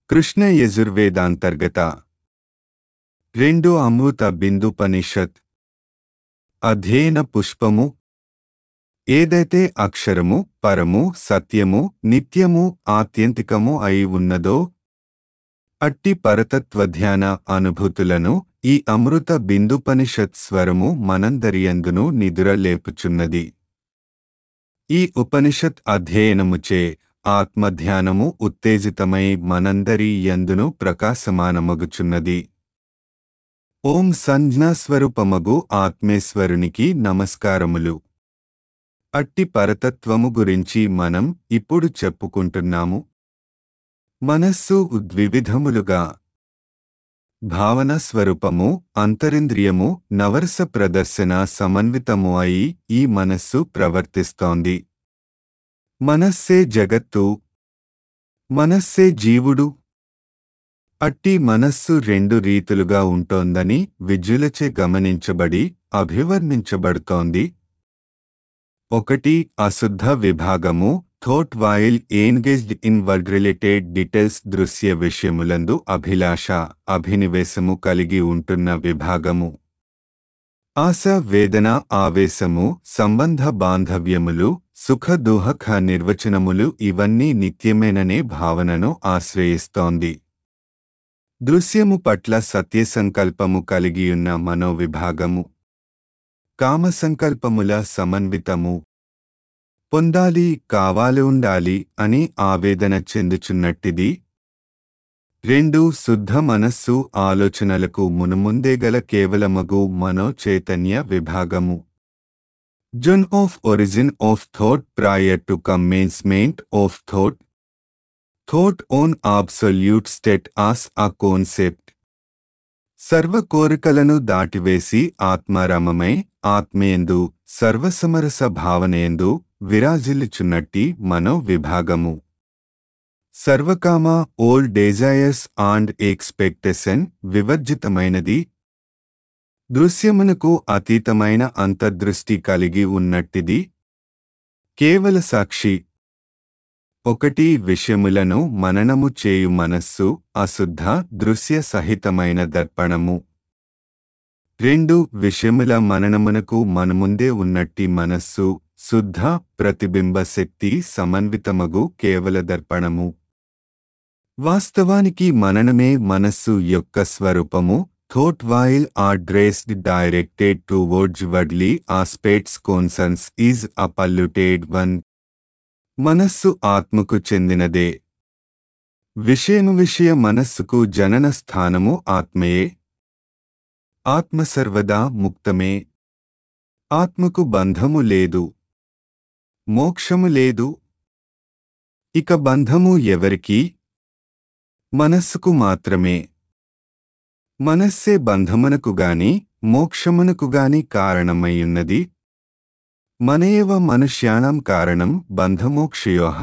కృష్ణ యజుర్వేదాంతర్గత రెండు అమృత బిందుపనిషత్ అధ్యయన పుష్పము ఏదైతే అక్షరము పరము సత్యము నిత్యము ఆత్యంతికము అయి ఉన్నదో అట్టి పరతత్వ ధ్యాన అనుభూతులను ఈ అమృత బిందుపనిషత్ స్వరము మనందరియందును నిదుర లేపుచున్నది ఈ ఉపనిషత్ అధ్యయనముచే ఆత్మధ్యానము ఉత్తేజితమై మనందరి యందును ప్రకాశమానమగుచున్నది ఓం సంజ్ఞాస్వరూపమగు ఆత్మేశ్వరునికి నమస్కారములు అట్టి పరతత్వము గురించి మనం ఇప్పుడు చెప్పుకుంటున్నాము మనస్సు ద్వివిధములుగా భావన స్వరూపము అంతరింద్రియము నవరస ప్రదర్శన సమన్వితము అయి ఈ మనస్సు ప్రవర్తిస్తోంది మనస్సే జగత్తు మనస్సే జీవుడు అట్టి మనస్సు రెండు రీతులుగా ఉంటోందని విద్యులచే గమనించబడి అభివర్ణించబడుతోంది ఒకటి అశుద్ధ విభాగము thought while engaged in world related details దృశ్య విషయములందు అభిలాష అభినివేశము కలిగి ఉంటున్న విభాగము ఆశ వేదన ఆవేశము సంబంధ బాంధవ్యములు సుఖ దుహఖ నిర్వచనములు ఇవన్నీ నిత్యమేననే భావనను ఆశ్రయిస్తోంది దృశ్యము పట్ల సత్యసంకల్పము కలిగియున్న మనోవిభాగము కామసంకల్పముల సమన్వితము పొందాలి కావాలి ఉండాలి అని ఆవేదన చెందుచున్నట్టిది రెండు శుద్ధ మనస్సు ఆలోచనలకు మునుముందే గల కేవలమగు మనోచైతన్య విభాగము zone of origin of thought prior to commencement of thought thought own absolute state as a concept సర్వ కోరికలను దాటివేసి ఆత్మారామమై ఆత్మేందు సర్వసమరస భావనేందు విరాజిల్లుచున్నట్టి మనో విభాగము సర్వకామ ఓల్ డెజైర్స్ అండ్ ఎక్స్పెక్టేషన్ వివర్జితమైనది దృశ్యమునకు అతీతమైన అంతర్దృష్టి కలిగి ఉన్నట్టిది కేవల సాక్షి ఒకటి విషయములను మననము చేయు మనస్సు అశుద్ధ దృశ్య సహితమైన దర్పణము రెండు విషయముల మననమునకు మనముందే ఉన్నట్టి మనస్సు శుద్ధ ప్రతిబింబ శక్తి సమన్వితమగు కేవల దర్పణము వాస్తవానికి మననమే మనస్సు యొక్క స్వరూపము thought while are dressed directed towards worldly aspects consciousness is polluted one మనస్సు ఆత్మకు చెందినదే విషయము విషయ మనస్సుకు జనన స్థానము ఆత్మయే ఆత్మ సర్వదా ముక్తమే ఆత్మకు బంధము లేదు మోక్షము లేదు ఇక బంధము ఎవరికి మనస్సుకు మాత్రమే మనస్సే బంధమునకు గాని మోక్షమునకు గాని కారణమయ్యున్నది మనయేవ మనుష్యాణం కారణం బంధమోక్షయోహ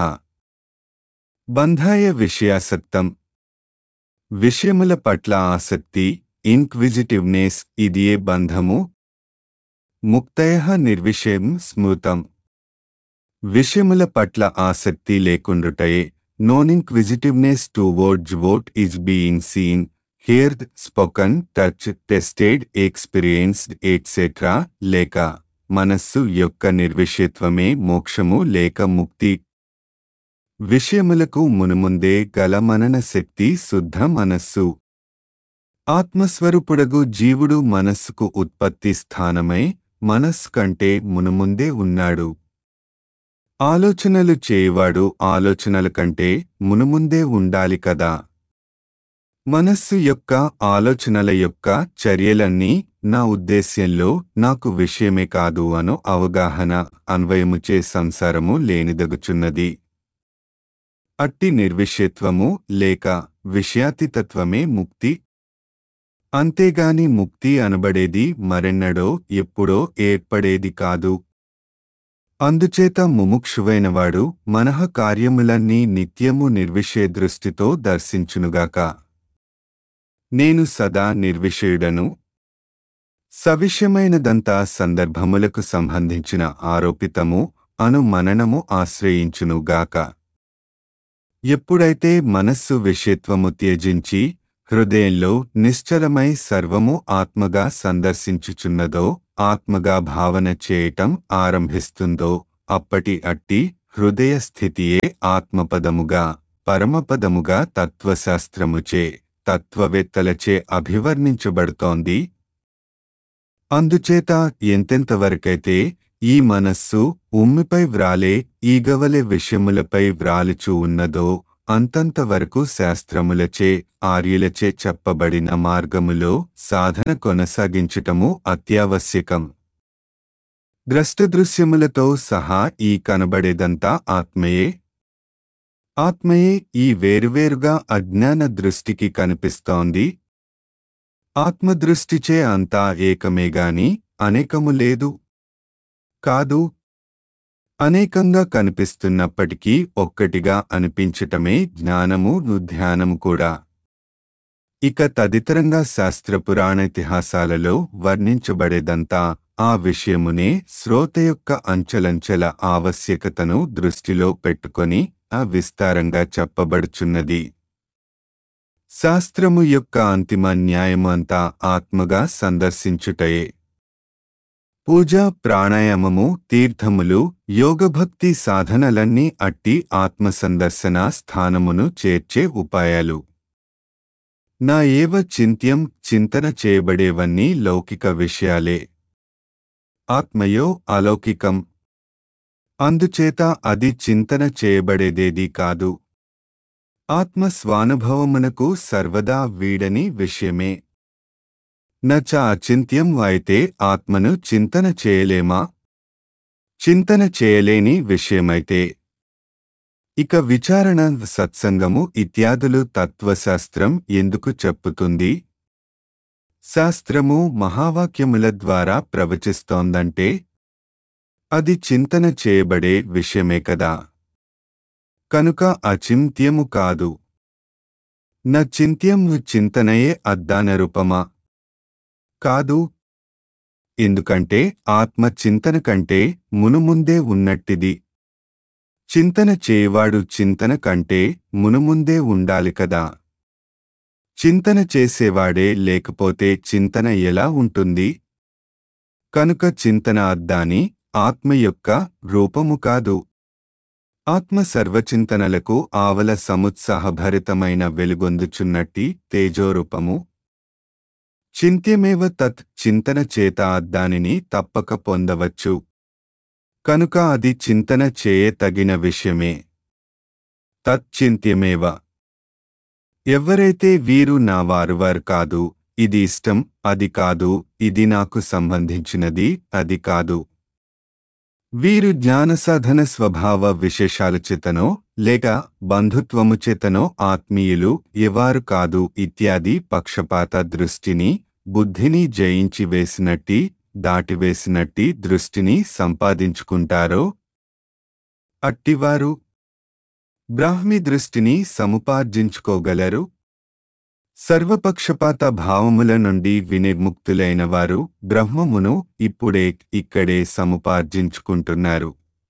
బంధాయ విషయాసక్తం విషయముల పట్ల ఆసక్తి ఇన్క్విజిటివ్నెస్ ఇదియే బంధము ముక్తయ నిర్విషయం స్మృతం విషయముల పట్ల ఆసక్తి లేకుండుటయే non inquisitiveness towards what is being seen heard spoken touch tasted experienced etcetera లేక మనస్సు యొక్క నిర్విషయత్వమే మోక్షము లేక ముక్తి విషయములకు మునుముందే గల మనన శక్తి శుద్ధ మనస్సు ఆత్మస్వరూపుడగు జీవుడు మనస్సుకు ఉత్పత్తి స్థానమై మనస్సు కంటే మునుముందే ఉన్నాడు ఆలోచనలు చేయువాడు ఆలోచనల కంటే మునుముందే ఉండాలి కదా మనస్సు యొక్క ఆలోచనల యొక్క చర్యలన్నీ నా ఉద్దేశ్యంలో నాకు విషయమే కాదు అను అవగాహన అన్వయముచే సంసారము లేనిదగుచున్నది అట్టి నిర్విషయత్వము లేక విషయాతితత్వమే ముక్తి అంతేగాని ముక్తి అనబడేది మరెన్నడో ఎప్పుడో ఏర్పడేది కాదు అందుచేత ముముక్షువైనవాడు మనః కార్యములన్నీ నిత్యము నిర్విషయ దృష్టితో దర్శించునుగాక నేను సదా నిర్విషయుడను సవిషయమైనదంతా సందర్భములకు సంబంధించిన ఆరోపితము అను మననము ఆశ్రయించునుగాక ఎప్పుడైతే మనస్సు విషయత్వము త్యజించి హృదయంలో నిశ్చలమై సర్వము ఆత్మగా సందర్శించుచున్నదో ఆత్మగా భావన చేయటం ఆరంభిస్తుందో అప్పటి అట్టి హృదయ స్థితియే ఆత్మపదముగా పరమపదముగా తత్వశాస్త్రముచే తత్వవేత్తలచే అభివర్ణించబడుతోంది అందుచేత ఎంతెంతవరకైతే ఈ మనస్సు ఉమ్మిపై వ్రాలే ఈగవలె విషయములపై వ్రాలుచూ ఉన్నదో అంతంతవరకు శాస్త్రములచే ఆర్యులచే చెప్పబడిన మార్గములో సాధన కొనసాగించటము అత్యావశ్యకం ద్రష్టదృశ్యములతో సహా ఈ కనబడేదంతా ఆత్మయే ఆత్మయే ఈ వేరువేరుగా అజ్ఞాన దృష్టికి కనిపిస్తోంది ఆత్మదృష్టిచే అంతా ఏకమేగాని అనేకము లేదు కాదు అనేకంగా కనిపిస్తున్నప్పటికీ ఒక్కటిగా అనిపించటమే జ్ఞానము ధ్యానము కూడా ఇక తదితరంగా శాస్త్ర పురాణేతిహాసాలలో వర్ణించబడేదంతా ఆ విషయమునే శ్రోత యొక్క అంచెలంచెల ఆవశ్యకతను దృష్టిలో పెట్టుకొని ఆ విస్తారంగా చెప్పబడుచున్నది శాస్త్రము యొక్క అంతిమ న్యాయము అంతా ఆత్మగా సందర్శించుటయే పూజ ప్రాణాయామము తీర్థములు యోగభక్తి సాధనలన్నీ అట్టి ఆత్మసందర్శన స్థానమును చేర్చే ఉపాయాలు నా ఏవ చింత్యం చింతన చేయబడేవన్నీ లౌకిక విషయాలే ఆత్మయో అలౌకికం అందుచేత అది చింతన చేయబడేదేదీ కాదు ఆత్మ స్వానుభవమునకు సర్వదా వీడని విషయమే నచ అచింత్యం అయితే ఆత్మను చింతన చేయలేమా చింతన చేయలేని విషయమైతే ఇక విచారణ సత్సంగము ఇత్యాదులు తత్వశాస్త్రం ఎందుకు చెప్పుతుంది శాస్త్రము మహావాక్యముల ద్వారా ప్రవచిస్తోందంటే అది చింతన చేయబడే విషయమే కదా కనుక అచింత్యము కాదు న చింత్యం చింతనయే అద్దాన రూపమా కాదు ఎందుకంటే ఆత్మ చింతన కంటే మునుముందే ఉన్నట్టిది చింతన చేయవాడు చింతన కంటే మునుముందే ఉండాలి కదా చింతన చేసేవాడే లేకపోతే చింతన ఎలా ఉంటుంది కనుక చింతన అద్దాని ఆత్మ యొక్క రూపము కాదు ఆత్మ సర్వచింతనలకు ఆవల సముత్సాహభరితమైన వెలుగొందుచున్నట్టి తేజోరూపము చింత్యమేవ తత్ చింతన చేత దానిని తప్పక పొందవచ్చు కనుక అది చింతన చేయ తగిన విషయమే తచ్చింత్యమేవ ఎవరైతే వీరు నా వారువారు కాదు ఇది ఇష్టం అది కాదు ఇది నాకు సంబంధించినది అది కాదు వీరు జ్ఞానసాధన స్వభావ విశేషాల చేతనో లేక బంధుత్వము చేతనో ఆత్మీయులు ఎవారు కాదు ఇత్యాది పక్షపాత దృష్టిని బుద్ధిని జయించి వేసినట్టి దాటివేసినట్టి దృష్టిని సంపాదించుకుంటారో అట్టివారు బ్రాహ్మి దృష్టిని సముపార్జించుకోగలరు సర్వపక్షపాత భావముల నుండి వినిర్ముక్తులైన వారు బ్రహ్మమును ఇప్పుడే ఇక్కడే సముపార్జించుకుంటున్నారు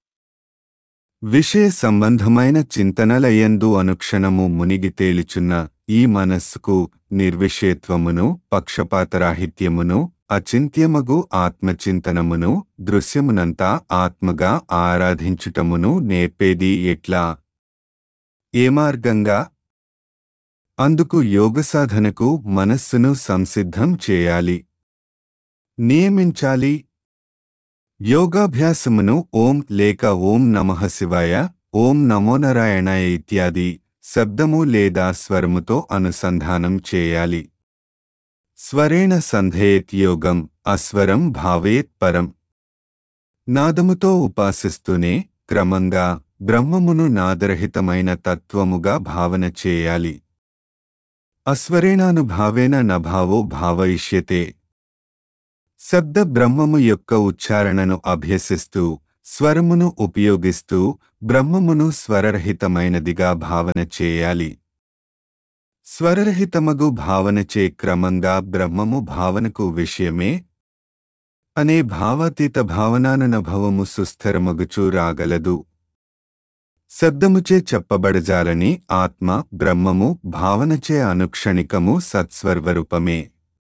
విషయ సంబంధమైన చింతనలయందు అనుక్షణము మునిగి తేలిచున్న ఈ మనస్సుకు నిర్విషయత్వమును పక్షపాతరాహిత్యమును అచింత్యమగు ఆత్మచింతనమును దృశ్యమునంతా ఆత్మగా ఆరాధించుటమును నేర్పేది ఎట్లా ఏ మార్గంగా అందుకు యోగ సాధనకు మనస్సును సంసిద్ధం చేయాలి నియమించాలి యోగాభ్యాసమును ఓం లేక ఓం నమః శివాయ ఓం నమో నారాయణాయ ఇత్యాది శబ్దము లేదా స్వరముతో అనుసంధానం చేయాలి స్వరేణ సంధేయత్ యోగం అస్వరం భావేత్ పరం నాదముతో ఉపాసిస్తూనే క్రమంగా బ్రహ్మమును నాదరహితమైన తత్వముగా భావన చేయాలి అస్వరేణానుభావేన నభావో భావయిష్యతే శబ్ద బ్రహ్మము యొక్క ఉచ్చారణను అభ్యసిస్తూ స్వరమును ఉపయోగిస్తూ బ్రహ్మమును స్వరరహితమైనదిగా భావన చేయాలి స్వరరహితమగు భావనచే క్రమంగా బ్రహ్మము భావనకు విషయమే అనే భావాతీత భావనానుభవము సుస్థిరమగుచూ రాగలదు శబ్దముచే చెప్పబడజాలని ఆత్మ బ్రహ్మము భావనచే అనుక్షణికము సత్స్వర్వరూపమే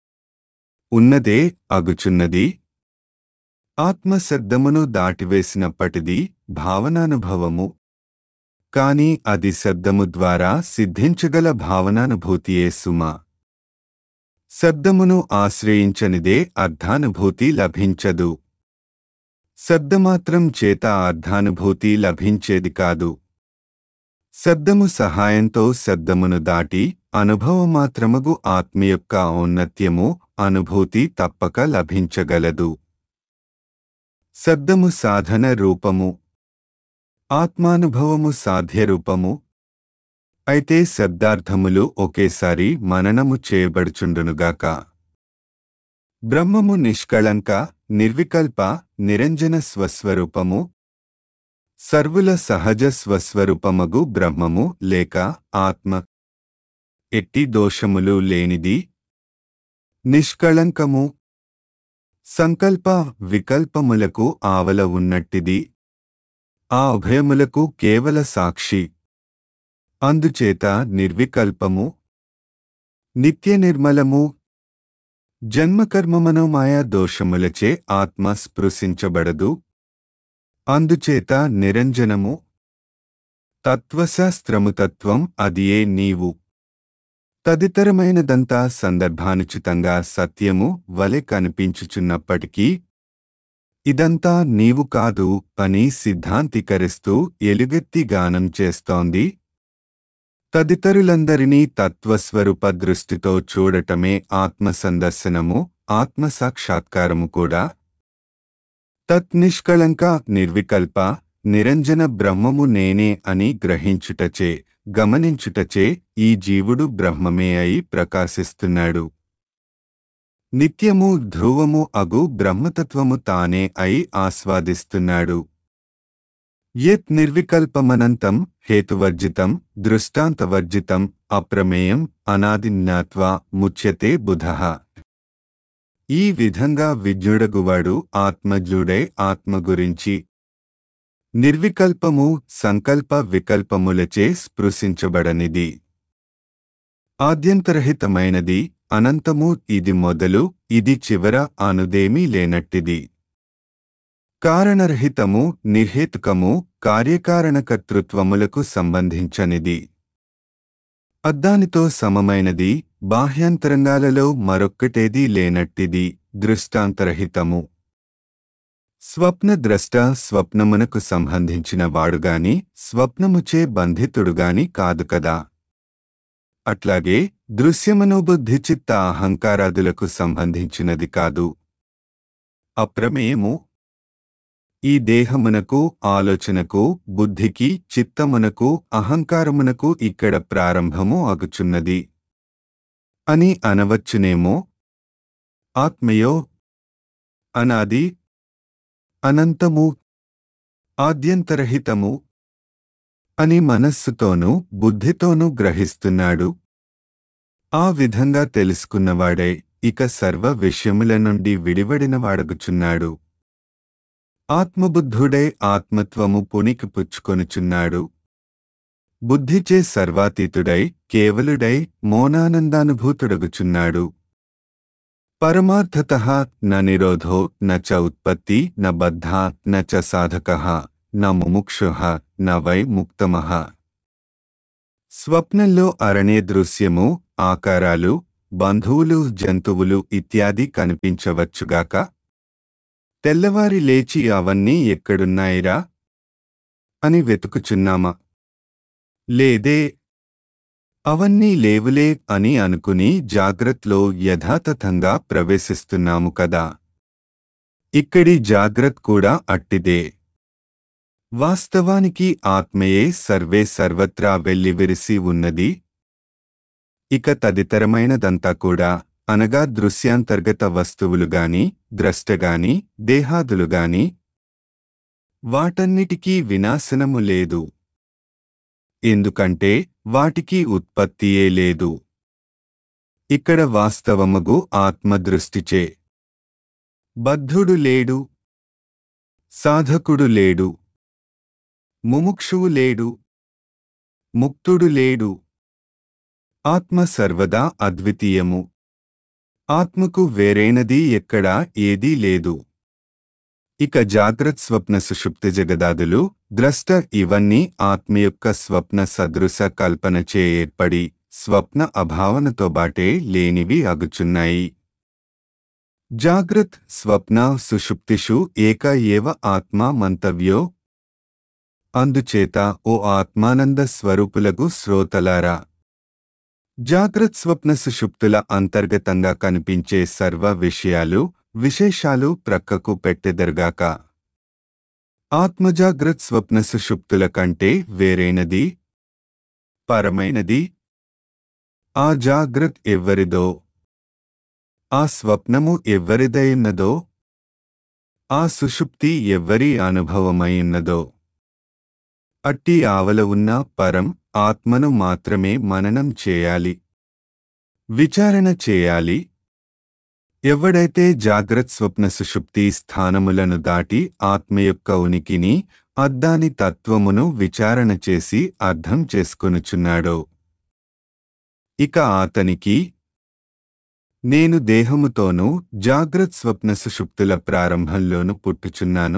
ఉన్నదే అగుచున్నది ఆత్మ శబ్దమును దాటివేసినప్పటిది భావనానుభవము కాని అది శబ్దము ద్వారా సిద్ధించగల భావనానుభూతియే సుమ శబ్దమును ఆశ్రయించనిదే అర్థానుభూతి లభించదు శబ్దమాత్రం చేత అర్థానుభూతి లభించేది కాదు శబ్దము సహాయంతో శబ్దమును దాటి అనుభవమాత్రమగు ఆత్మ యొక్క ఔన్నత్యము అనుభూతి తప్పక లభించగలదు శబ్దము సాధన రూపము ఆత్మానుభవము సాధ్యరూపము అయితే శబ్దార్థములు ఒకేసారి మననము చేయబడుచుండునుగాక బ్రహ్మము నిష్కళంక నిర్వికల్ప నిరంజన స్వస్వరూపము సర్వుల సహజ స్వస్వరూపమగు బ్రహ్మము లేక ఆత్మ ఎట్టి దోషములు లేనిది నిష్కళంకము సంకల్ప వికల్పములకు ఆవల ఉన్నట్టిది ఆ అభయములకు కేవల సాక్షి అందుచేత నిర్వికల్పము నిత్య నిర్మలము జన్మకర్మమనోమాయ దోషములచే ఆత్మ స్పృశించబడదు అందుచేత నిరంజనము తత్వశాస్త్రము తత్వం అదియే నీవు తదితరమైనదంతా సందర్భానుచితంగా సత్యము వలె కనిపించుచున్నప్పటికీ ఇదంతా నీవు కాదు అని సిద్ధాంతీకరిస్తూ ఎలుగెత్తి గానం చేస్తోంది తదితరులందరినీ తత్వస్వరూప దృష్టితో చూడటమే ఆత్మసందర్శనము ఆత్మసాక్షాత్కారము కూడా తత్నిష్కళంక నిర్వికల్ప నిరంజన బ్రహ్మము నేనే అని గ్రహించుటచే గమనించుటచే ఈ జీవుడు బ్రహ్మమే అయి ప్రకాశిస్తున్నాడు నిత్యము ధ్రువము అగు బ్రహ్మతత్వము తానే అయి ఆస్వాదిస్తున్నాడు యత్ నిర్వికల్పమనంతం హేతువర్జితం దృష్టాంతవర్జితం అప్రమేయం అనాదిజ్ఞాత్వా ముచ్యతే బుధః ఈ విధంగా విజ్ఞుడగువాడు ఆత్మజ్ఞుడై ఆత్మ గురించి నిర్వికల్పము సంకల్ప వికల్పములచే స్పృశించబడనిది ఆద్యంతరహితమైనది అనంతము ఇది మొదలు ఇది చివర అనుదేమీ లేనట్టిది కారణరహితము నిర్హేతుకము కార్యకారణకర్తృత్వములకు సంబంధించనిది అద్దానితో సమమైనది బాహ్యాంతరంగాలలో మరొక్కటేదీ లేనట్టిది దృష్టాంతరహితము స్వప్నద్రష్ట స్వప్నమునకు సంబంధించిన వాడుగాని స్వప్నముచే బంధితుడుగాని కాదు కదా అట్లాగే దృశ్యమనోబుద్ధి చిత్త అహంకారాదులకు సంబంధించినది కాదు అప్రమేయము ఈ దేహమునకు ఆలోచనకు బుద్ధికి చిత్తమునకు అహంకారమునకు ఇక్కడ ప్రారంభము అగుచున్నది అని అనవచ్చునేమో ఆత్మయో అనాది అనంతము ఆద్యంతరహితము అని మనస్సుతోనూ బుద్ధితోనూ గ్రహిస్తున్నాడు ఆ విధంగా తెలుసుకున్నవాడై ఇక సర్వ విషయముల నుండి విడివడినవాడగుచున్నాడు ఆత్మబుద్ధుడై ఆత్మత్వము పునికి పుచ్చుకొనుచున్నాడు బుద్ధిచే సర్వాతీతుడై కేవలుడై మౌనానందానుభూతుడగుచున్నాడు పరమార్థత న నిరోధో న చ ఉత్పత్తి న బద్ధ న చ సాధక న ముముక్షు న వై ముక్తమ స్వప్నంలో అరణ్య దృశ్యము ఆకారాలు బంధువులు జంతువులు ఇత్యాది కనిపించవచ్చుగాక తెల్లవారి లేచి అవన్నీ ఎక్కడున్నాయిరా అని వెతుకుచున్నామా లేదే అవన్నీ లేవులే అని అనుకుని జాగ్రత్లో యథాతథంగా ప్రవేశిస్తున్నాము కదా ఇక్కడి జాగ్రత్త కూడా అట్టిదే వాస్తవానికి ఆత్మయే సర్వే సర్వత్రా వెల్లివిరిసి ఉన్నది ఇక తదితరమైనదంతా కూడా అనగా దృశ్యాంతర్గత వస్తువులుగాని ద్రష్టగాని దేహాదులుగాని వాటన్నిటికీ వినాశనము లేదు ఎందుకంటే వాటికి ఉత్పత్తియే లేదు ఇక్కడ వాస్తవముగు ఆత్మదృష్టిచే బద్ధుడు లేడు సాధకుడు లేడు ముముక్షువు లేడు ముక్తుడు లేడు ఆత్మ సర్వదా అద్వితీయము ఆత్మకు వేరైనది ఎక్కడా ఏదీ లేదు ఇక జాగ్రత్ స్వప్న సుషుప్తి జగదాదులు ద్రష్ట ఇవన్నీ ఆత్మ యొక్క స్వప్న సదృశ కల్పనచే ఏర్పడి స్వప్న అభావనతో బాటే లేనివి అగుచున్నాయి జాగ్రత్ స్వప్న సుషుప్తిషు ఏక ఏవ ఆత్మా మంతవ్యో అందుచేత ఓ ఆత్మానంద స్వరూపులకు శ్రోతలారా జాగ్రత్ స్వప్న సుషుప్తుల అంతర్గతంగా కనిపించే సర్వ విషయాలు విశేషాలు ప్రక్కకు పెట్టెదరుగాక ఆత్మజాగ్రత్ స్వప్న సుషుప్తుల కంటే వేరైనది పరమైనది ఆ జాగ్రత్ ఎవ్వరిదో ఆ స్వప్నము ఎవ్వరిదైనదో ఆ సుషుప్తి ఎవ్వరి అనుభవమైనదో అట్టి ఆవల ఉన్న పరం ఆత్మను మాత్రమే మననం చేయాలి విచారణ చేయాలి ఎవడైతే జాగ్రత్ స్వప్న సుషుప్తి స్థానములను దాటి ఆత్మ యొక్క ఉనికిని అద్దాని తత్వమును విచారణ చేసి అర్థం చేసుకొనుచున్నాడో ఇక అతనికి నేను దేహముతోనూ జాగ్రత్ స్వప్న సుషుప్తుల ప్రారంభంలోను పుట్టుచున్నాను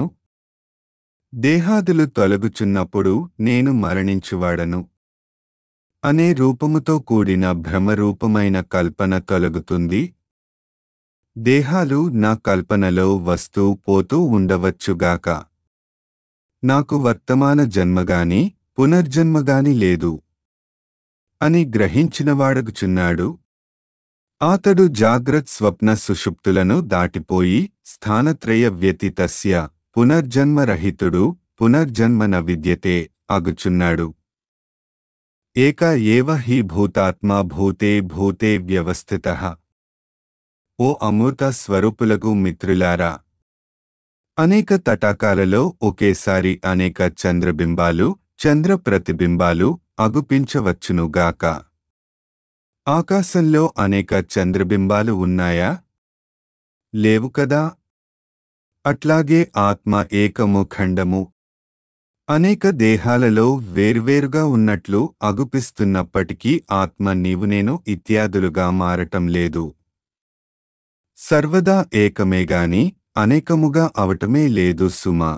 దేహాదులు తొలగుచున్నప్పుడు నేను మరణించువాడను అనే రూపముతో కూడిన భ్రమరూపమైన కల్పన తొలగుతుంది దేహాలు నా కల్పనలో వస్తూ పోతూ ఉండవచ్చుగాక నాకు వర్తమాన జన్మగాని పునర్జన్మగాని లేదు అని గ్రహించినవాడగుచున్నాడు అతడు జాగ్రత్ స్వప్న సుషుప్తులను దాటిపోయి స్థానత్రయ వ్యతితస్య పునర్జన్మరహితుడు పునర్జన్మన విద్యతే అగుచున్నాడు ఏక ఏవ హి భూతాత్మా భూతే భూతే వ్యవస్థిత ఓ అమృత స్వరూపులకు మిత్రులారా అనేక తటాకాలలో ఒకేసారి అనేక చంద్రబింబాలు చంద్ర ప్రతిబింబాలు అగుపించవచ్చునుగాక ఆకాశంలో అనేక చంద్రబింబాలు ఉన్నాయా లేవు కదా అట్లాగే ఆత్మ ఏకము ఖండము అనేక దేహాలలో వేర్వేరుగా ఉన్నట్లు అగుపిస్తున్నప్పటికీ ఆత్మ నీవు నేను ఇత్యాదులుగా మారటం లేదు సర్వదా ఏకమేగాని అనేకముగా అవటమే లేదు సుమా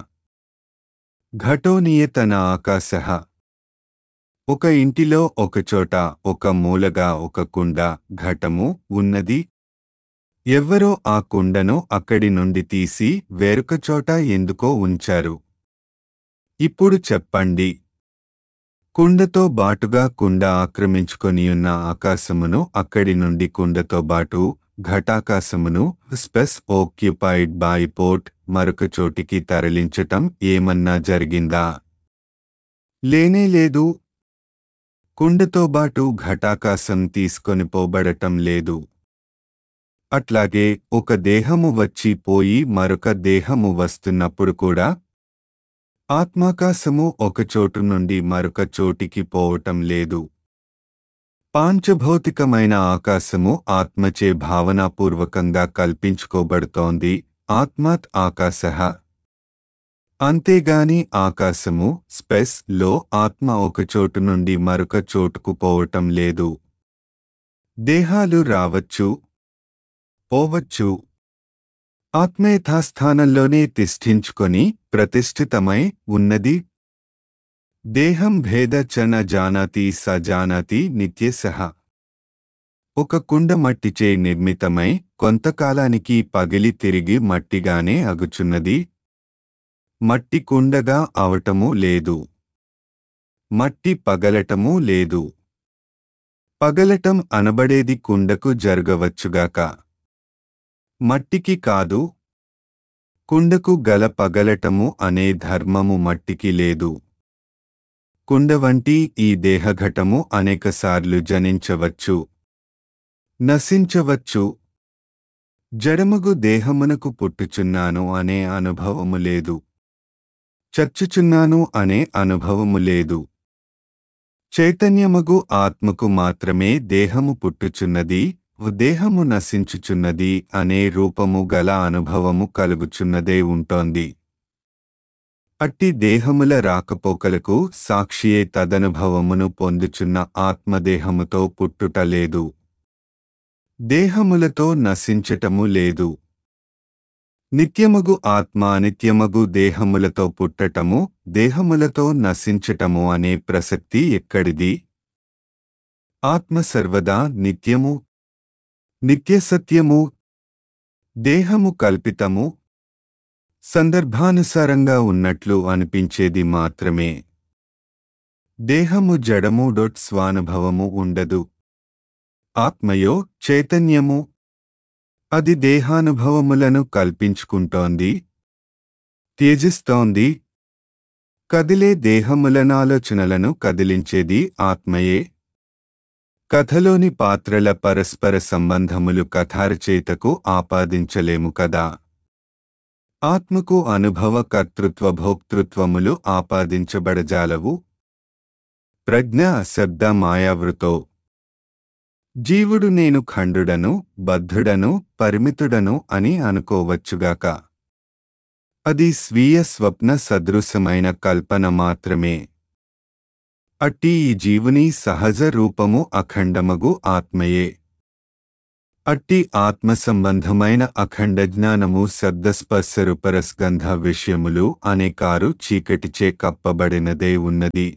ఘటోనియతన ఆకాశ ఒక ఇంటిలో ఒకచోట ఒక మూలగా ఒక కుండ ఘటము ఉన్నది ఎవ్వరో ఆ కుండను అక్కడి నుండి తీసి వేరొక చోట ఎందుకో ఉంచారు ఇప్పుడు చెప్పండి కుండతో బాటుగా కుండ ఆక్రమించుకొనియున్న ఆకాశమును అక్కడి నుండి కుండతో బాటు ఘటాకాశమును స్పెస్ ఓక్యుపైడ్ బై పోర్ట్ మరొక చోటికి తరలించటం ఏమన్నా జరిగిందా లేనే లేదు కుండతో బాటు ఘటాకాశం తీసుకొని పోబడటం లేదు అట్లాగే ఒక దేహము వచ్చి పోయి మరొక దేహము వస్తున్నప్పుడు కూడా ఆత్మాకాశము ఒక చోటు నుండి మరొక చోటికి పోవటం లేదు పాంచభౌతికమైన ఆకాశము ఆత్మచే భావనాపూర్వకంగా కల్పించుకోబడుతోంది ఆత్మాత్ ఆకాశ అంతేగాని ఆకాశము స్పెస్ లో ఆత్మ ఒక చోటు నుండి మరొక చోటుకు పోవటం లేదు దేహాలు రావచ్చు పోవచ్చు ఆత్మ యథాస్థానంలోనే తిష్ఠించుకొని ప్రతిష్ఠితమై ఉన్నది దేహం భేద చన జానాతి స జానాతి నిత్యసహ ఒక కుండ మట్టిచే నిర్మితమై కొంతకాలానికి పగిలి తిరిగి మట్టిగానే అగుచున్నది మట్టి కుండగా అవటము లేదు మట్టి పగలటమూ లేదు పగలటం అనబడేది కుండకు జరగవచ్చుగాక మట్టికి కాదు కుండకు గల పగలటము అనే ధర్మము మట్టికి లేదు కుండ వంటి ఈ దేహఘటము అనేకసార్లు జనించవచ్చు నశించవచ్చు జడమగు దేహమునకు పుట్టుచున్నాను అనే అనుభవము లేదు చచ్చుచున్నాను అనే అనుభవము లేదు చైతన్యమగు ఆత్మకు మాత్రమే దేహము పుట్టుచున్నది దేహము నశించుచున్నది అనే రూపము గల అనుభవము కలుగుచున్నదే ఉంటోంది అట్టి దేహముల రాకపోకలకు సాక్షియే తదనుభవమును పొందుచున్న ఆత్మదేహముతో పుట్టుట లేదు దేహములతో నశించటము లేదు నిత్యమగు ఆత్మ అనిత్యమగు దేహములతో పుట్టటము దేహములతో నశించటము అనే ప్రసక్తి ఎక్కడిది ఆత్మ సర్వదా నిత్యము నిత్యసత్యము దేహము కల్పితము సందర్భానుసారంగా ఉన్నట్లు అనిపించేది మాత్రమే దేహము జడము డొట్ స్వానుభవము ఉండదు ఆత్మయో చైతన్యము అది దేహానుభవములను కల్పించుకుంటోంది త్యజిస్తోంది కదిలే దేహములనాలోచనలను కదిలించేది ఆత్మయే కథలోని పాత్రల పరస్పర సంబంధములు కథారచయితకు ఆపాదించలేము కదా ఆత్మకు అనుభవ కర్తృత్వ భోక్తృత్వములు ఆపాదించబడజాలవు ప్రజ్ఞ శబ్ద మాయావృతో జీవుడు నేను ఖండుడను బద్ధుడను పరిమితుడను అని అనుకోవచ్చుగాక అది స్వీయ స్వప్న సదృశమైన కల్పన మాత్రమే అట్టి ఈ జీవుని సహజ రూపము అఖండమగు ఆత్మయే అట్టి ఆత్మ సంబంధమైన అఖండ జ్ఞానము శబ్దస్పర్శరుపరస్గంధ విషయములు అనేకారు చీకటిచే కప్పబడినదే ఉన్నది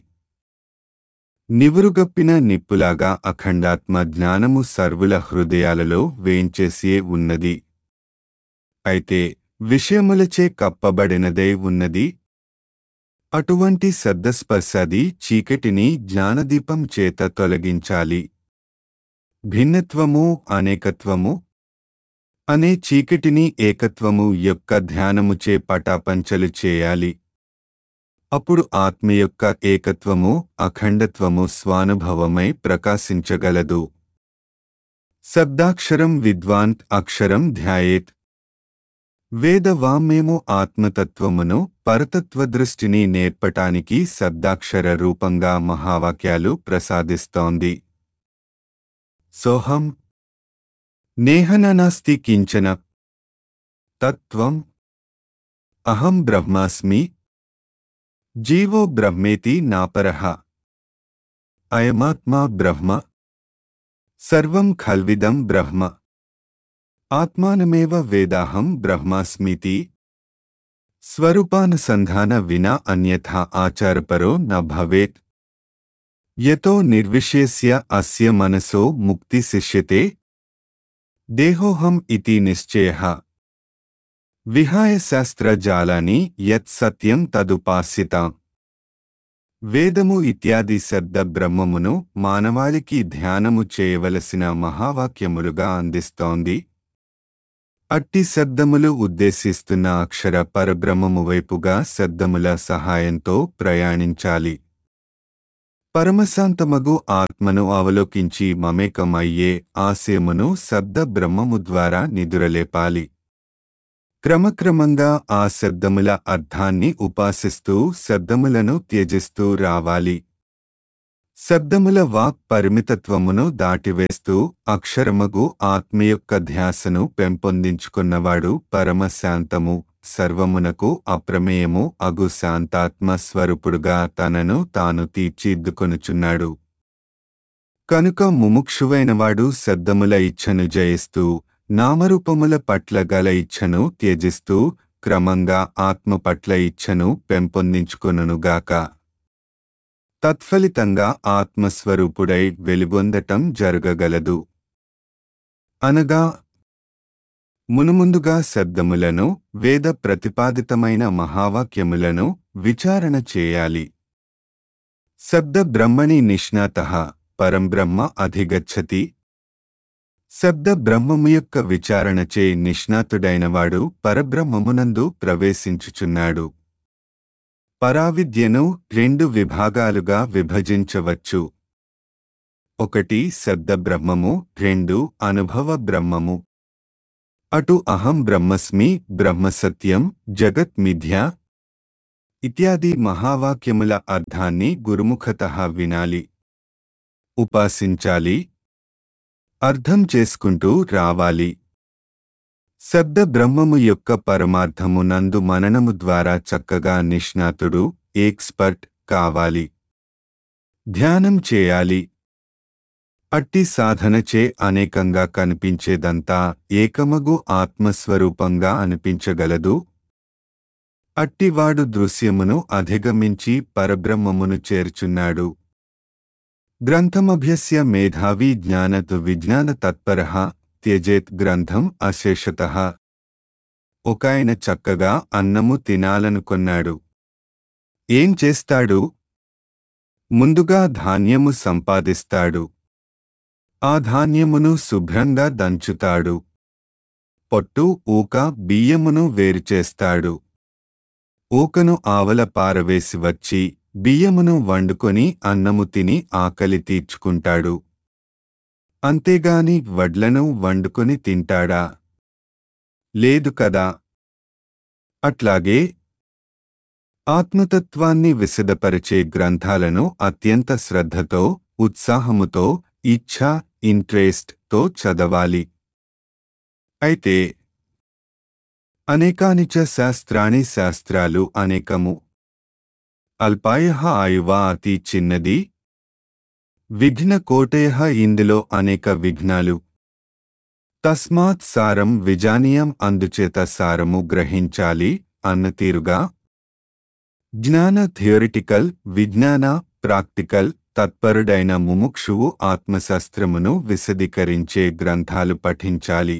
నివురుగప్పిన నిప్పులాగా అఖండాత్మ జ్ఞానము సర్వుల హృదయాలలో వేంచేసియే ఉన్నది అయితే విషయములచే కప్పబడినదే ఉన్నది అటువంటి శబ్దస్పర్శది చీకటిని జ్ఞానదీపం చేత తొలగించాలి భిన్నత్వము అనేకత్వము అనే చీకటిని ఏకత్వము యొక్క ధ్యానముచే పటాపంచలు చేయాలి అప్పుడు ఆత్మ యొక్క ఏకత్వము అఖండత్వము స్వానుభవమై ప్రకాశించగలదు శబ్దాక్షరం విద్వాన్ అక్షరం ధ్యాయేత్ వేదవామేమో ఆత్మతత్వమును పరతత్వదృష్టిని నేర్పటానికి శబ్దాక్షర రూపంగా మహావాక్యాలు ప్రసాదిస్తోంది సోహం నేహననాస్తి కించన తత్వం అహం బ్రహ్మాస్మి జీవో బ్రహ్మేతి నాపరః అయమాత్మా బ్రహ్మ సర్వం ఖల్విదం బ్రహ్మ ఆత్మానమేవ వేదాహం బ్రహ్మాస్మితి స్వరూపానుసంధాన వినా అన్యథా ఆచారపరో న భవేత్ యతో నిర్విశేష్య అస్య మనసో ముక్తి శిష్యతే దేహోహం ఇతి నిశ్చయః విహాయ శాస్త్రజాలాని యత్ సత్యం తదుపాస్యత వేదము ఇత్యాది శబ్ద బ్రహ్మమును మానవాళికి ధ్యానము చేయవలసిన మహావాక్యములుగా అందిస్తోంది అట్టి శబ్దములు ఉద్దేశిస్తున్న అక్షర పరబ్రహ్మము వైపుగా శబ్దముల సహాయంతో ప్రయాణించాలి పరమశాంతమగు ఆత్మను అవలోకించి మమేకమయ్యే ఆశయమును శబ్ద బ్రహ్మము ద్వారా నిదురలేపాలి క్రమక్రమంగా ఆ శబ్దముల అర్థాన్ని ఉపాసిస్తూ శబ్దములను త్యజిస్తూ రావాలి శబ్దముల వాక్ పరిమితత్వమును దాటివేస్తూ అక్షరమగు ఆత్మ యొక్క ధ్యాసను పెంపొందించుకున్నవాడు పరమశాంతము సర్వమునకు అప్రమేయము అగు శాంతాత్మ స్వరూపుడుగా తనను తాను తీర్చిదిద్దుకొనుచున్నాడు కనుక ముముక్షువైనవాడు శబ్దముల ఇచ్ఛను జయిస్తూ నామరూపముల పట్ల గల ఇచ్ఛను త్యజిస్తూ క్రమంగా ఆత్మ పట్ల ఇచ్ఛను పెంపొందించుకొనుగాక తత్ఫలితంగా ఆత్మస్వరూపుడై వెలుగొందటం జరగగలదు అనగా మునుముందుగా శబ్దములను వేద ప్రతిపాదితమైన మహావాక్యములను విచారణ చేయాలి శబ్ద బ్రహ్మణి నిష్ణాత పరంబ్రహ్మ అధిగచ్చతి శబ్ద బ్రహ్మము యొక్క విచారణచే నిష్ణాతుడైనవాడు పరబ్రహ్మమునందు ప్రవేశించుచున్నాడు పరావిద్యను రెండు విభాగాలుగా విభజించవచ్చు ఒకటి శబ్ద బ్రహ్మము రెండు అనుభవ బ్రహ్మము అటు అహం బ్రహ్మస్మి బ్రహ్మసత్యం జగత్ మిథ్య ఇత్యాది మహావాక్యముల అర్థాన్ని గురుముఖత వినాలి ఉపాసించాలి అర్థం చేసుకుంటూ రావాలి శబ్ద బ్రహ్మము యొక్క పరమార్థము నందు మననము ద్వారా చక్కగా నిష్ణాతుడు ఎక్స్పర్ట్ కావాలి ధ్యానం చేయాలి అట్టి సాధనచే అనేకంగా కనిపించేదంతా ఏకమగు ఆత్మస్వరూపంగా అనిపించగలదు అట్టివాడు దృశ్యమును అధిగమించి పరబ్రహ్మమును చేర్చున్నాడు గ్రంథమభ్యస్య మేధావి జ్ఞానత్ విజ్ఞాన తత్పర త్యజేత్ గ్రంథం అశేషత ఒకాయన చక్కగా అన్నము తినాలనుకొన్నాడు ఏం చేస్తాడు ముందుగా ధాన్యము సంపాదిస్తాడు ఆ ధాన్యమును శుభ్రంగా దంచుతాడు పొట్టు ఊక బియ్యమును వేరుచేస్తాడు ఊకను ఆవల పారవేసి వచ్చి బియ్యమును వండుకొని అన్నము తిని ఆకలి తీర్చుకుంటాడు అంతేగాని వడ్లను వండుకొని తింటాడా లేదు కదా అట్లాగే ఆత్మతత్వాన్ని విశదపరిచే గ్రంథాలను అత్యంత శ్రద్ధతో ఉత్సాహముతో ఇచ్ఛ ఇంట్రెస్ట్ తో చదవాలి అయితే అనేకానిచ శాస్త్రాణి శాస్త్రాలు అనేకము అల్పాయ ఆయువా అతి చిన్నది విఘ్న కోటయ ఇందులో అనేక విఘ్నాలు తస్మాత్ సారం విజానీయం అందుచేత సారము గ్రహించాలి అన్న తీరుగా జ్ఞాన థియోరిటికల్ విజ్ఞాన ప్రాక్టికల్ తత్పరుడైన ముముక్షువు ఆత్మశాస్త్రమును విశదీకరించే గ్రంథాలు పఠించాలి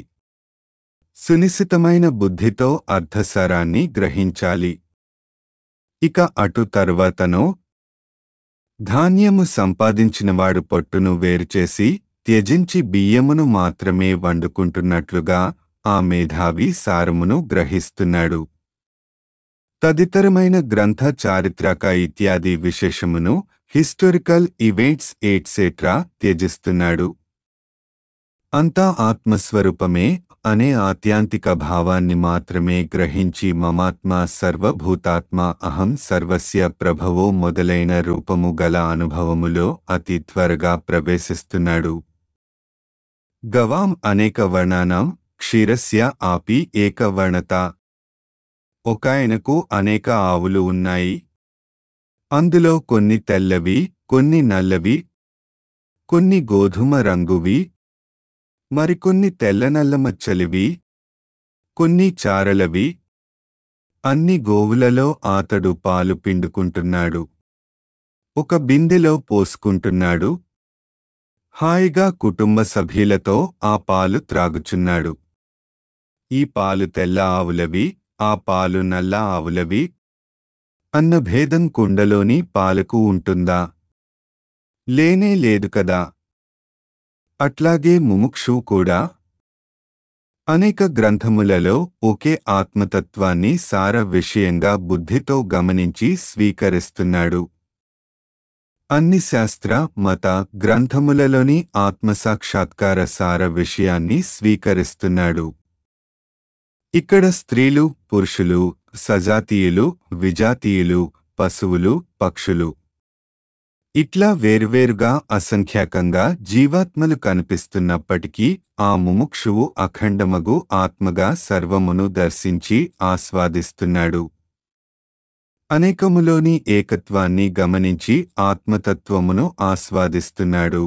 సునిశితమైన బుద్ధితో అర్థసారాన్ని గ్రహించాలి ఇక అటు తరువాతనో ధాన్యము సంపాదించినవాడు పొట్టును వేరుచేసి త్యజించి బియ్యమును మాత్రమే వండుకుంటున్నట్లుగా ఆ మేధావి సారమును గ్రహిస్తున్నాడు తదితరమైన గ్రంథ చారిత్రక ఇత్యాది విశేషమును హిస్టోరికల్ ఈవెంట్స్ ఎట్సెట్రా త్యజిస్తున్నాడు అంతా ఆత్మస్వరూపమే అనే ఆత్యాంతిక భావాన్ని మాత్రమే గ్రహించి మమాత్మ సర్వభూతాత్మ అహం సర్వస్య ప్రభవో మొదలైన రూపము గల అనుభవములో అతి త్వరగా ప్రవేశిస్తున్నాడు గవాం అనేక వర్ణానాం క్షీరస్య ఆపి ఏకవర్ణత ఒకాయనకు అనేక ఆవులు ఉన్నాయి అందులో కొన్ని తెల్లవి కొన్ని నల్లవి కొన్ని గోధుమ రంగువి మరికొన్ని తెల్లనల్లమచ్చలివి కొన్ని చారలవి అన్ని గోవులలో ఆతడు పాలు పిండుకుంటున్నాడు ఒక బిందెలో పోసుకుంటున్నాడు హాయిగా కుటుంబ సభ్యులతో ఆ పాలు త్రాగుచున్నాడు ఈ పాలు తెల్ల ఆవులవి ఆ పాలు నల్ల ఆవులవి అన్న భేదం కుండలోని పాలకు ఉంటుందా లేనే లేదు కదా అట్లాగే ముముక్షు కూడా అనేక గ్రంథములలో ఒకే ఆత్మతత్వాన్ని సార విషయంగా బుద్ధితో గమనించి స్వీకరిస్తున్నాడు అన్ని శాస్త్ర మత గ్రంథములలోని ఆత్మసాక్షాత్కార సార విషయాన్ని స్వీకరిస్తున్నాడు ఇక్కడ స్త్రీలు పురుషులు సజాతీయులు విజాతీయులు పశువులు పక్షులు ఇట్లా వేర్వేరుగా అసంఖ్యాకంగా జీవాత్మలు కనిపిస్తున్నప్పటికీ ఆ ముముక్షువు అఖండమగు ఆత్మగా సర్వమును దర్శించి ఆస్వాదిస్తున్నాడు అనేకములోని ఏకత్వాన్ని గమనించి ఆత్మతత్వమును ఆస్వాదిస్తున్నాడు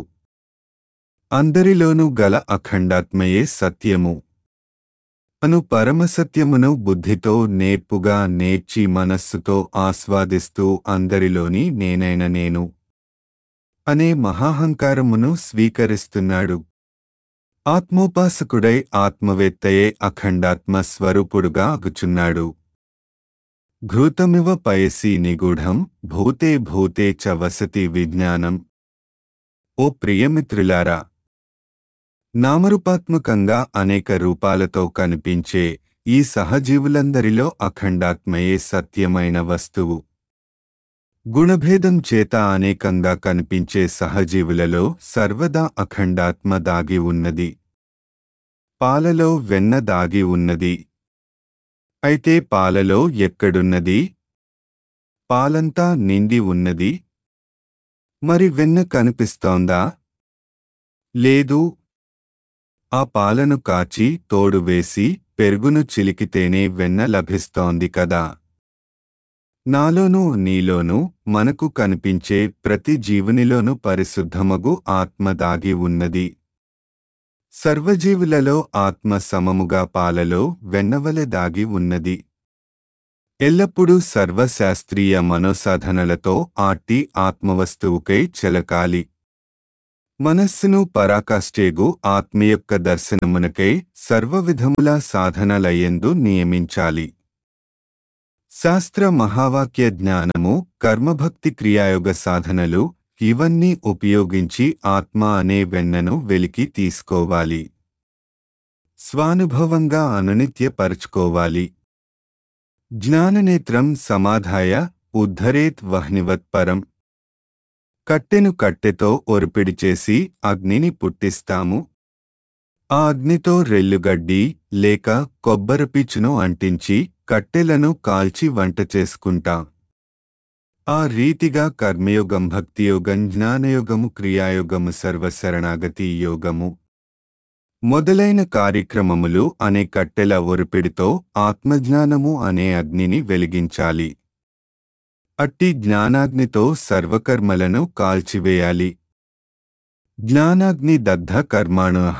అందరిలోనూ గల అఖండాత్మయే సత్యము అను పరమసత్యమును బుద్ధితో నేర్పుగా నేర్చి మనస్సుతో ఆస్వాదిస్తూ అందరిలోని నేనైన నేను అనే మహాహంకారమును స్వీకరిస్తున్నాడు ఆత్మోపాసకుడై ఆత్మవేత్తయే అఖండాత్మ స్వరూపుడుగా అగుచున్నాడు ఘృతమివ పయసి నిగూఢం భూతే భూతే చ వసతి విజ్ఞానం ఓ ప్రియమిత్రులారా నామరూపాత్మకంగా అనేక రూపాలతో కనిపించే ఈ సహజీవులందరిలో అఖండాత్మయే సత్యమైన వస్తువు గుణభేదం చేత అనేకంగా కనిపించే సహజీవులలో సర్వదా అఖండాత్మ దాగి ఉన్నది పాలలో వెన్న దాగి ఉన్నది అయితే పాలలో ఎక్కడున్నది పాలంతా నిండి ఉన్నది మరి వెన్న కనిపిస్తోందా లేదు ఆ పాలను కాచి తోడు వేసి పెరుగును చిలికితేనే వెన్న లభిస్తోంది కదా నాలోనూ నీలోనూ మనకు కనిపించే ప్రతి జీవునిలోనూ పరిశుద్ధమగు ఆత్మ దాగి ఉన్నది సర్వజీవులలో ఆత్మ సమముగా పాలలో వెన్నవలె దాగి ఉన్నది ఎల్లప్పుడూ సర్వశాస్త్రీయ మనోసాధనలతో ఆట్టి ఆత్మవస్తువుకై చెలకాలి మనస్సును పరాకాష్ఠేగు ఆత్మ యొక్క దర్శనమునకై సర్వవిధముల సాధనలయందు నియమించాలి శాస్త్ర మహావాక్య జ్ఞానము కర్మభక్తి క్రియాయోగ సాధనలు ఇవన్నీ ఉపయోగించి ఆత్మ అనే వెన్నను వెలికి తీసుకోవాలి స్వానుభవంగా అనునిత్యపరుచుకోవాలి జ్ఞాననేత్రం సమాధాయ ఉద్ధరేత్ వహ్నివత్ పరం కట్టెను కట్టెతో ఒరిపిడి చేసి అగ్నిని పుట్టిస్తాము ఆ అగ్నితో రెల్లుగడ్డి లేక కొబ్బరిపీచును అంటించి కట్టెలను కాల్చి వంట చేసుకుంటాం ఆ రీతిగా కర్మయోగం భక్తియోగం జ్ఞానయోగము క్రియాయోగము సర్వశరణాగతి యోగము మొదలైన కార్యక్రమములు అనే కట్టెల ఒరిపిడితో ఆత్మజ్ఞానము అనే అగ్నిని వెలిగించాలి అట్టి జ్ఞానాగ్నితో సర్వకర్మలను కాల్చివేయాలి జ్ఞానాగ్ని దగ్ధ కర్మాణుహ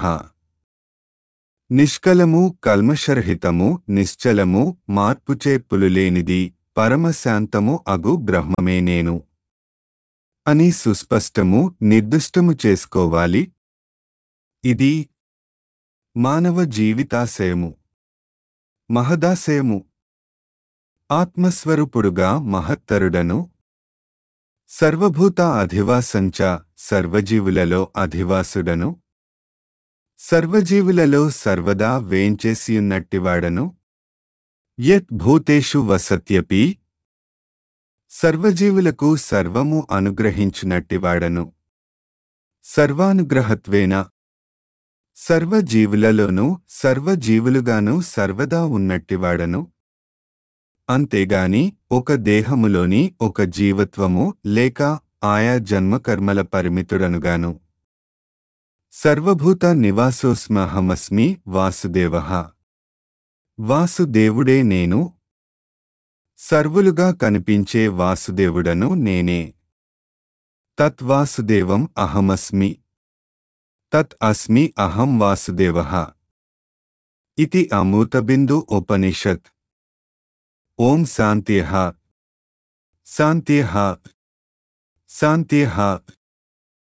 నిష్కలము కల్మషరహితము నిశ్చలము మార్పుచే పులులేనిది పరమశాంతము అగు బ్రహ్మమే నేను అని సుస్పష్టము నిర్దిష్టము చేసుకోవాలి ఇది మానవ జీవితాశయము మహదాశయము ఆత్మస్వరూపుడుగా మహత్తరుడను సర్వభూత అధివాసంచ సర్వజీవులలో అధివాసుడను సర్వజీవులలో సర్వదా వేంచేసియున్నట్టివాడను యత్ భూతేషు వసత్యపి సర్వజీవులకు సర్వము అనుగ్రహించునట్టివాడను సర్వానుగ్రహత్వేన సర్వజీవులలోనూ సర్వజీవులుగాను సర్వదా ఉన్నట్టివాడను అంతేగాని ఒక దేహములోని ఒక జీవత్వము లేక ఆయా జన్మకర్మల పరిమితుడనుగాను సర్వభూత నివాసోస్మహమస్మి వాసుదేవ వాసుదేవుడే నేను సర్వులుగా కనిపించే వాసుదేవుడను నేనే తత్వాసుదేవం అహమస్మి తత్ అస్మి అహం వాసుదేవ ఇది అమూతబిందు ఉపనిషత్ ఓం శాంత్యః శాంత్యః శాంత్యః